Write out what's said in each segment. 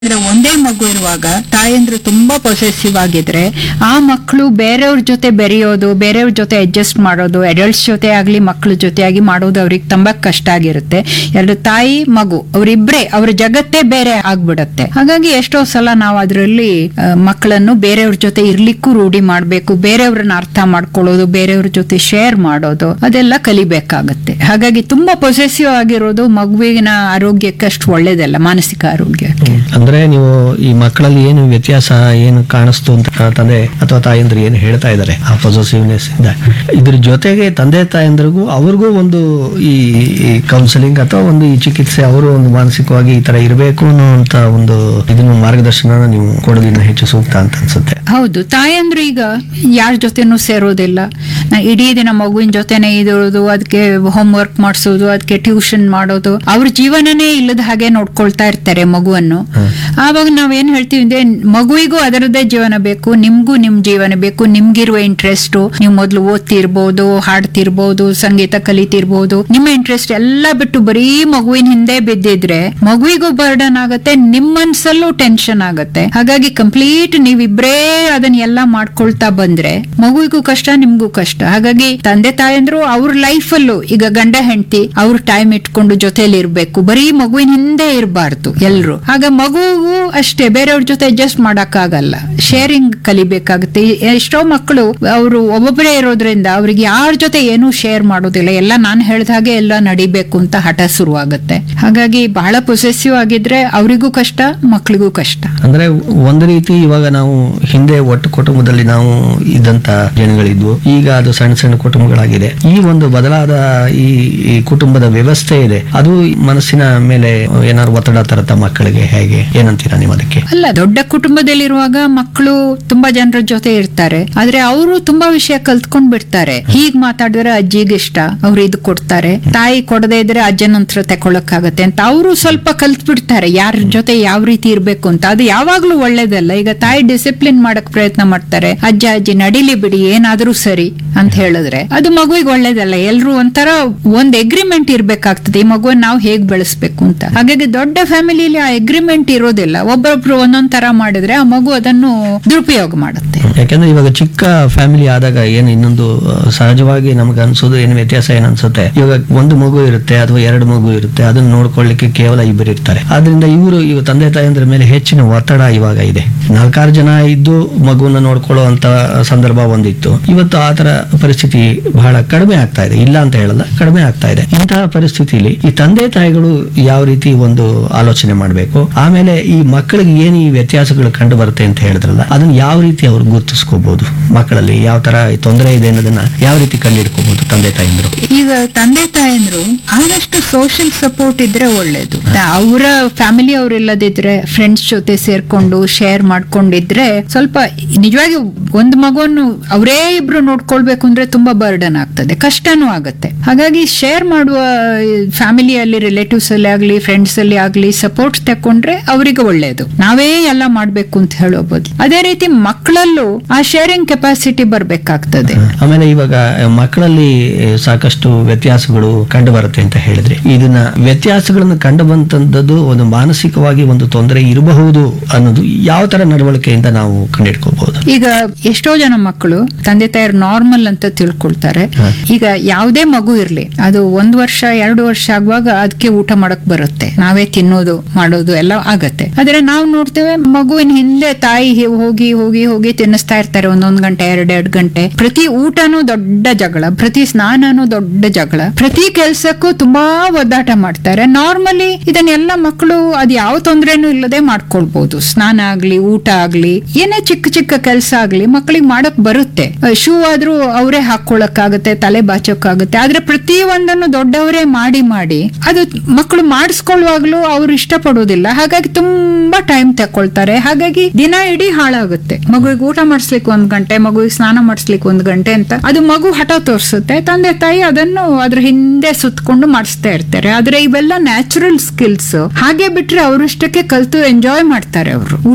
ಅಂದ್ರೆ ಒಂದೇ ಮಗು ಇರುವಾಗ ತಾಯಂದ್ರು ತುಂಬಾ ಪೊಸೆಸಿವ್ ಆಗಿದ್ರೆ ಆ ಮಕ್ಕಳು ಬೇರೆಯವ್ರ ಜೊತೆ ಬೆರೆಯೋದು ಬೇರೆಯವ್ರ ಜೊತೆ ಅಡ್ಜಸ್ಟ್ ಮಾಡೋದು ಅಡಲ್ಟ್ಸ್ ಜೊತೆ ಆಗ್ಲಿ ಮಕ್ಕಳ ಜೊತೆ ಆಗಿ ಮಾಡೋದು ಅವ್ರಿಗೆ ತುಂಬಾ ಕಷ್ಟ ಆಗಿರುತ್ತೆ ಎರಡು ತಾಯಿ ಮಗು ಅವರಿಬ್ರೇ ಅವ್ರ ಜಗತ್ತೇ ಬೇರೆ ಆಗ್ಬಿಡತ್ತೆ ಹಾಗಾಗಿ ಎಷ್ಟೋ ಸಲ ನಾವು ಅದರಲ್ಲಿ ಮಕ್ಕಳನ್ನು ಬೇರೆಯವ್ರ ಜೊತೆ ಇರ್ಲಿಕ್ಕೂ ರೂಢಿ ಮಾಡ್ಬೇಕು ಬೇರೆಯವ್ರನ್ನ ಅರ್ಥ ಮಾಡ್ಕೊಳ್ಳೋದು ಬೇರೆಯವ್ರ ಜೊತೆ ಶೇರ್ ಮಾಡೋದು ಅದೆಲ್ಲ ಕಲಿಬೇಕಾಗತ್ತೆ ಹಾಗಾಗಿ ತುಂಬಾ ಪೊಸೆಸಿವ್ ಆಗಿರೋದು ಮಗುವಿನ ಆರೋಗ್ಯಕ್ಕೆ ಅಷ್ಟು ಒಳ್ಳೇದಲ್ಲ ಮಾನಸಿಕ ಆರೋಗ್ಯಕ್ಕೆ ಅಂದ್ರೆ ನೀವು ಈ ಮಕ್ಕಳಲ್ಲಿ ಏನು ವ್ಯತ್ಯಾಸ ಏನು ಕಾಣಿಸ್ತು ಅಂತ ತಂದೆ ಅಥವಾ ತಾಯಂದ್ರು ಏನು ಹೇಳ್ತಾ ಇದ್ದಾರೆ ಆ ಪೊಸೆಸಿವ್ನೆಸ್ ಇಂದ ಇದ್ರ ಜೊತೆಗೆ ತಂದೆ ತಾಯಂದ್ರಿಗೂ ಅವ್ರಿಗೂ ಒಂದು ಈ ಕೌನ್ಸಿಲಿಂಗ್ ಅಥವಾ ಒಂದು ಈ ಚಿಕಿತ್ಸೆ ಅವರು ಒಂದು ಮಾನಸಿಕವಾಗಿ ಈ ತರ ಇರಬೇಕು ಅನ್ನುವಂತ ಒಂದು ಇದನ್ನು ಮಾರ್ಗದರ್ಶನ ನೀವು ಕೊಡೋದಿನ್ನ ಹೆಚ್ಚು ಸೂಕ್ತ ಅಂತ ಅನ್ಸುತ್ತೆ ಹೌದು ತಾಯಂದ್ರು ಈಗ ಯಾರ ಜೊತೆನೂ ಸೇರೋದಿಲ್ಲ ನಾ ಇಡೀ ದಿನ ಮಗುವಿನ ಜೊತೆನೆ ಇರೋದು ಅದಕ್ಕೆ ಹೋಮ್ ವರ್ಕ್ ಮಾಡಿಸೋದು ಅದಕ್ಕೆ ಟ್ಯೂಷನ್ ಮಾಡೋದು ಅವ್ರ ಜೀವನನೇ ಇಲ್ಲದ ಹಾಗೆ ನೋಡ್ಕೊಳ್ತಾ ಇರ್ತಾರೆ ಮಗುವನ್ನು ಆವಾಗ ನಾವೇನ್ ಹೇಳ್ತೀವಿ ಅಂದ್ರೆ ಮಗುವಿಗೂ ಅದರದ್ದೇ ಜೀವನ ಬೇಕು ನಿಮ್ಗೂ ನಿಮ್ ಜೀವನ ಬೇಕು ನಿಮ್ಗಿರುವ ಇಂಟ್ರೆಸ್ಟ್ ನೀವು ಮೊದ್ಲು ಓದ್ತಿರ್ಬೋದು ಹಾಡ್ತಿರ್ಬೋದು ಸಂಗೀತ ಕಲಿತಿರ್ಬೋದು ನಿಮ್ಮ ಇಂಟ್ರೆಸ್ಟ್ ಎಲ್ಲ ಬಿಟ್ಟು ಬರೀ ಮಗುವಿನ ಹಿಂದೆ ಬಿದ್ದಿದ್ರೆ ಮಗುವಿಗೂ ಬರ್ಡನ್ ಆಗತ್ತೆ ನಿಮ್ ಮನ್ಸಲ್ಲೂ ಟೆನ್ಷನ್ ಆಗತ್ತೆ ಹಾಗಾಗಿ ಕಂಪ್ಲೀಟ್ ನೀವಿಬ್ರೇ ಅದನ್ನ ಎಲ್ಲ ಮಾಡ್ಕೊಳ್ತಾ ಬಂದ್ರೆ ಮಗುವಿಗೂ ಕಷ್ಟ ನಿಮ್ಗೂ ಕಷ್ಟ ಹಾಗಾಗಿ ತಂದೆ ತಾಯಂದ್ರು ಅವ್ರ ಲೈಫಲ್ಲೂ ಈಗ ಗಂಡ ಹೆಂಡತಿ ಅವ್ರ ಟೈಮ್ ಇಟ್ಕೊಂಡು ಜೊತೆಲಿ ಇರ್ಬೇಕು ಬರೀ ಮಗುವಿನ ಹಿಂದೆ ಇರಬಾರ್ದು ಎಲ್ರು ಆಗ ಮಗುಗೂ ಅಷ್ಟೇ ಬೇರೆಯವ್ರ ಜೊತೆ ಅಡ್ಜಸ್ಟ್ ಮಾಡಕ್ಕಾಗಲ್ಲ ಶೇರಿಂಗ್ ಕಲಿಬೇಕಾಗುತ್ತೆ ಎಷ್ಟೋ ಮಕ್ಕಳು ಅವರು ಒಬ್ಬೊಬ್ಬರೇ ಇರೋದ್ರಿಂದ ಅವ್ರಿಗೆ ಯಾರ ಜೊತೆ ಏನೂ ಶೇರ್ ಮಾಡೋದಿಲ್ಲ ಎಲ್ಲ ನಾನು ಹೇಳ್ದ ಹಾಗೆ ಎಲ್ಲ ನಡಿಬೇಕು ಅಂತ ಹಠ ಶುರುವಾಗುತ್ತೆ ಹಾಗಾಗಿ ಬಹಳ ಪೊಸೆಸಿವ್ ಆಗಿದ್ರೆ ಅವರಿಗೂ ಕಷ್ಟ ಮಕ್ಕಳಿಗೂ ಕಷ್ಟ ಅಂದ್ರೆ ಒಂದು ರೀತಿ ಇವಾಗ ನಾವು ಹಿಂದೆ ಒಟ್ಟು ಕುಟುಂಬದಲ್ಲಿ ನಾವು ಇದ್ದಂತ ಜನಗಳಿದ್ವು ಈಗ ಅದು ಸಣ್ಣ ಸಣ್ಣ ಕುಟುಂಬಗಳಾಗಿದೆ ಈ ಒಂದು ಬದಲಾದ ಈ ಈ ಕುಟುಂಬದ ವ್ಯವಸ್ಥೆ ಇದೆ ಅದು ಮನಸ್ಸಿನ ಮೇಲೆ ಏನಾದ್ರು ಒತ್ತಡ ತರತ್ತ ಮಕ್ಕಳಿಗೆ ಹೇಗೆ ಏನಂತೀರಾ ನೀವು ಅದಕ್ಕೆ ಅಲ್ಲ ದೊಡ್ಡ ಕುಟುಂಬದಲ್ಲಿರುವಾಗ ಮಕ್ಕಳು ತುಂಬಾ ಜನರ ಜೊತೆ ಇರ್ತಾರೆ ಆದ್ರೆ ಅವರು ತುಂಬಾ ವಿಷಯ ಕಲ್ತ್ಕೊಂಡ್ ಬಿಡ್ತಾರೆ ಹೀಗ್ ಮಾತಾಡಿದ್ರೆ ಅಜ್ಜಿಗೆ ಇಷ್ಟ ಅವ್ರು ಇದು ಕೊಡ್ತಾರೆ ತಾಯಿ ಕೊಡದೇ ಇದ್ರೆ ಅಜ್ಜನ ಹತ್ರ ತಗೊಳಕ್ಕಾಗತ್ತೆ ಅಂತ ಅವರು ಸ್ವಲ್ಪ ಕಲ್ತ್ ಬಿಡ್ತಾರೆ ಯಾರ ಜೊತೆ ಯಾವ ರೀತಿ ಇರ್ಬೇಕು ಅಂತ ಅದು ಯಾವಾಗ್ಲೂ ಒಳ್ಳೇದಲ್ಲ ಈಗ ತಾಯಿ ಡಿಸಿಪ್ಲಿನ್ ಮಾಡಕ್ ಪ್ರಯತ್ನ ಮಾಡ್ತಾರೆ ಅಜ್ಜ ಅಜ್ಜಿ ನಡಿಲಿ ಬಿಡಿ ಏನಾದ್ರೂ ಸರಿ ಅಂತ ಹೇಳಿದ್ರೆ ಅದು ಮಗುವಿಗೆ ಒಳ್ಳೇದಲ್ಲ ಎಲ್ರು ಒಂಥರ ಒಂದ್ ಎಗ್ರಿಮೆಂಟ್ ಇರ್ಬೇಕಾಗ್ತದೆ ಈ ಮಗುವನ್ನ ನಾವು ಹೇಗ್ ಬೆಳೆಸ್ಬೇಕು ಅಂತ ಹಾಗಾಗಿ ದೊಡ್ಡ ಫ್ಯಾಮಿಲಿಯಲ್ಲಿ ಆ ಎಗ್ರಿಮೆಂಟ್ ಇರೋದಿಲ್ಲ ಒಬ್ಬೊಬ್ರು ಒಂದೊಂದ್ ತರ ಮಾಡಿದ್ರೆ ಆ ಮಗು ಅದನ್ನು ದುರುಪಯೋಗ ಮಾಡುತ್ತೆ ಯಾಕಂದ್ರೆ ಇವಾಗ ಚಿಕ್ಕ ಫ್ಯಾಮಿಲಿ ಆದಾಗ ಏನು ಇನ್ನೊಂದು ಆ, ಸಹಜವಾಗಿ ನಮ್ಗೆ ಅನ್ಸೋದು ಏನು ವ್ಯತ್ಯಾಸ ಏನ್ ಅನ್ಸುತ್ತೆ ಇವಾಗ ಒಂದು ಮಗು ಇರುತ್ತೆ ಅಥವಾ ಎರಡು ಮಗು ಇರುತ್ತೆ ಅದನ್ನ ನೋಡ್ಕೊಳ್ಳಿಕ್ಕೆ ಕೇವಲ ಇಬ್ಬರು ಇರ್ತಾರೆ ಆದ್ರಿಂದ ಇವರು ಇವ ತಂದೆ ತಾಯಂದ್ರ ಮೇಲೆ ಹೆಚ್ಚಿನ ಒತ್ತಡ ಇವಾಗ ಇದೆ ನಾಲ್ಕಾರು ಜನ ಇದ್ದು ಮಗುವನ್ನ ನೋಡ್ಕೊಳ್ಳೋ ಅಂತ ಸಂದರ್ಭ ಒಂದಿತ್ತು ಇವತ್ತು ಆ ತರ ಪರಿಸ್ಥಿತಿ ಬಹಳ ಕಡಿಮೆ ಆಗ್ತಾ ಇದೆ ಇಲ್ಲ ಅಂತ ಹೇಳಲ್ಲ ಕಡಿಮೆ ಆಗ್ತಾ ಇದೆ ಇಂತಹ ಪರಿಸ್ಥಿತಿಯಲ್ಲಿ ಈ ತಂದೆ ತಾಯಿಗಳು ಯಾವ ರೀತಿ ಒಂದು ಆಲೋಚನೆ ಮಾಡಬೇಕು ಆಮೇಲೆ ಈ ಮಕ್ಕಳಿಗೆ ಏನು ಈ ವ್ಯತ್ಯಾಸಗಳು ಕಂಡು ಬರುತ್ತೆ ಅಂತ ಹೇಳಿದ್ರಲ್ಲ ಅದನ್ನ ಯಾವ ರೀತಿ ಅವ್ರು ಗುರುತಿಸ್ಕೋಬಹುದು ಮಕ್ಕಳಲ್ಲಿ ಯಾವ ತರ ತೊಂದರೆ ಇದೆ ಅನ್ನೋದನ್ನ ಯಾವ ರೀತಿ ಕಂಡುಹಿಡ್ಕೋಬಹುದು ತಂದೆ ತಾಯಿಂದ್ರು ಈಗ ತಂದೆ ತಾಯಂದ್ರು ಆದಷ್ಟು ಸೋಷಿಯಲ್ ಸಪೋರ್ಟ್ ಇದ್ರೆ ಒಳ್ಳೇದು ಅವರ ಫ್ಯಾಮಿಲಿ ಅವ್ರು ಇಲ್ಲದಿದ್ರೆ ಫ್ರೆಂಡ್ಸ್ ಜೊತೆ ಸೇರ್ಕೊಂಡು ಶೇರ್ ಮಾಡ್ಕೊಂಡಿದ್ರೆ ಸ್ವಲ್ಪ ನಿಜವಾಗಿ ಒಂದು ಮಗುವನ್ನು ಅವರೇ ಇಬ್ರು ನೋಡ್ಕೊಳ್ಬೇಕು ಅಂದ್ರೆ ತುಂಬಾ ಬರ್ಡನ್ ಆಗ್ತದೆ ಕಷ್ಟನೂ ಆಗತ್ತೆ ಹಾಗಾಗಿ ಶೇರ್ ಮಾಡುವ ಫ್ಯಾಮಿಲಿಯಲ್ಲಿ ರಿಲೇಟಿವ್ಸ್ ಅಲ್ಲಿ ಆಗ್ಲಿ ಫ್ರೆಂಡ್ಸ್ ಅಲ್ಲಿ ಆಗ್ಲಿ ಸಪೋರ್ಟ್ ತಕೊಂಡ್ರೆ ಅವರಿಗೆ ಒಳ್ಳೇದು ನಾವೇ ಎಲ್ಲ ಮಾಡ್ಬೇಕು ಅಂತ ಹೇಳೋ ಬದಲು ಅದೇ ರೀತಿ ಮಕ್ಕಳಲ್ಲೂ ಆ ಶೇರಿಂಗ್ ಕೆಪಾಸಿಟಿ ಬರ್ಬೇಕಾಗ್ತದೆ ಆಮೇಲೆ ಇವಾಗ ಮಕ್ಕಳಲ್ಲಿ ಸಾಕಷ್ಟು ವ್ಯತ್ಯಾಸಗಳು ಕಂಡು ಬರುತ್ತೆ ಅಂತ ಹೇಳಿದ್ರಿ ಇದನ್ನ ವ್ಯತ್ಯಾಸಗಳನ್ನು ಕಂಡು ಬಂತದ್ದು ಒಂದು ಮಾನಸಿಕವಾಗಿ ಒಂದು ತೊಂದರೆ ಇರಬಹುದು ಅನ್ನೋದು ಯಾವ ತರ ನಡವಳಿಕೆಯಿಂದ ನಾವು ಕಂಡಿಡ್ಕೋಬಹುದು ಈಗ ಎಷ್ಟೋ ಜನ ಮಕ್ಕಳು ತಂದೆ ತಾಯರು ನಾರ್ಮಲ್ ಅಂತ ತಿಳ್ಕೊಳ್ತಾರೆ ಹ. ಈಗ ಯಾವುದೇ ಮಗು ಇರ್ಲಿ ಅದು ಒಂದ್ ವರ್ಷ ಎರಡು ವರ್ಷ ಆಗುವಾಗ ಅದಕ್ಕೆ ಊಟ ಮಾಡಕ್ ಬರುತ್ತೆ ನಾವೇ ತಿನ್ನೋದು ಮಾಡೋದು ಎಲ್ಲ ಆಗತ್ತೆ ಆದ್ರೆ ನಾವು ನೋಡ್ತೇವೆ ಮಗುವಿನ ಹಿಂದೆ ತಾಯಿ ಹಿ- ಹೋಗಿ ಹೋಗಿ ಹೋಗಿ ತಿನ್ನಿಸ್ತಾ ಇರ್ತಾರೆ ಒಂದೊಂದ್ ಗಂಟೆ ಎರಡೆರಡು ಗಂಟೆ ಪ್ರತಿ ಊಟನೂ ದೊಡ್ಡ ಜಗಳ ಪ್ರತಿ ಸ್ನಾನನೂ ದೊಡ್ಡ ಜಗಳ ಪ್ರತಿ ಕೆಲ್ಸಕ್ಕೂ ತುಂಬಾ ಒದ್ದಾಟ ಮಾಡ್ತಾರೆ ನಾರ್ಮಲಿ ಇದನ್ನೆಲ್ಲ ಮಕ್ಕಳು ಅದ್ ಯಾವ ತೊಂದ್ರೆನೂ ಇಲ್ಲದೆ ಮಾಡ್ಕೊಳ್ಬಹುದು ಸ್ನಾನ ಆಗ್ಲಿ ಊಟ ಆಗ್ಲಿ ಏನೇ ಚಿಕ್ಕ ಚಿಕ್ಕ ಕೆಲಸ ಆಗ್ಲಿ ಮಕ್ಕಳಿಗೆ ಮಾಡಕ್ ಬರುತ್ತೆ ಶೂ ಆದ್ರೂ ಅವರೇ ಹಾಕೊಳಕ್ಕಾಗತ್ತೆ ತಲೆ ಬಾಚೋಕ್ಕಾಗುತ್ತೆ ಆದ್ರೆ ಪ್ರತಿ ಒಂದನ್ನು ದೊಡ್ಡವರೇ ಮಾಡಿ ಮಾಡಿ ಅದು ಮಕ್ಕಳು ಮಾಡಿಸ್ಕೊಳ್ಳುವಾಗ್ಲೂ ಅವ್ರು ಇಷ್ಟಪಡೋದಿಲ್ಲ ಹಾಗಾಗಿ ತುಂಬಾ ಟೈಮ್ ತಕೊಳ್ತಾರೆ ಹಾಗಾಗಿ ದಿನ ಇಡೀ ಹಾಳಾಗುತ್ತೆ ಮಗುವಿಗೆ ಊಟ ಮಾಡಿಸ್ಲಿಕ್ಕೆ ಒಂದ್ ಗಂಟೆ ಮಗುವಿಗೆ ಸ್ನಾನ ಮಾಡಿಸ್ಲಿಕ್ಕೆ ಒಂದ್ ಗಂಟೆ ಅಂತ ಅದು ಮಗು ಹಠ ತೋರಿಸುತ್ತೆ ತಂದೆ ತಾಯಿ ಅದನ್ನು ಅದ್ರ ಹಿಂದೆ ಸುತ್ಕೊಂಡು ಮಾಡಿಸ್ತಾ ಇರ್ತಾರೆ ಆದ್ರೆ ಇವೆಲ್ಲ ನ್ಯಾಚುರಲ್ ಸ್ಕಿಲ್ಸ್ ಹಾಗೆ ಬಿಟ್ರೆ ಅವರಷ್ಟಕ್ಕೆ ಕಲ್ತು ಎಂಜಾಯ್ ಮಾಡ್ತಾರೆ ಅವರು ಊಟ ಮಾಡೋದು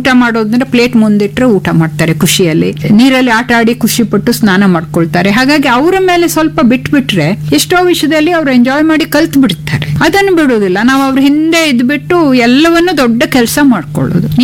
ಮಾಡೋದಂದ್ರೆ ಪ್ಲೇಟ್ ಮುಂದಿಟ್ರೆ ಊಟ ಮಾಡ್ತಾರೆ ಖುಷಿಯಲ್ಲಿ ನೀರಲ್ಲಿ ಆಟ ಆಡಿ ಖುಷಿ ಪಟ್ಟು ಸ್ನಾನ ಮಾಡ್ಕೊಳ್ತಾರೆ ಹಾಗಾಗಿ ಅವರ ಮೇಲೆ ಸ್ವಲ್ಪ ಬಿಟ್ಬಿಟ್ರೆ ಎಷ್ಟೋ ವಿಷಯದಲ್ಲಿ ಅವ್ರು ಎಂಜಾಯ್ ಮಾಡಿ ಕಲ್ತ್ ಬಿಡ್ತಾರೆ ಅದನ್ನು ಬಿಡೋದಿಲ್ಲ ನಾವು ಅವ್ರ ಹಿಂದೆ ಇದ್ಬಿಟ್ಟು ಎಲ್ಲವನ್ನು ದೊಡ್ಡ ಕೆಲಸ ಮಾಡ್ಕೊಳ್ಳೋದು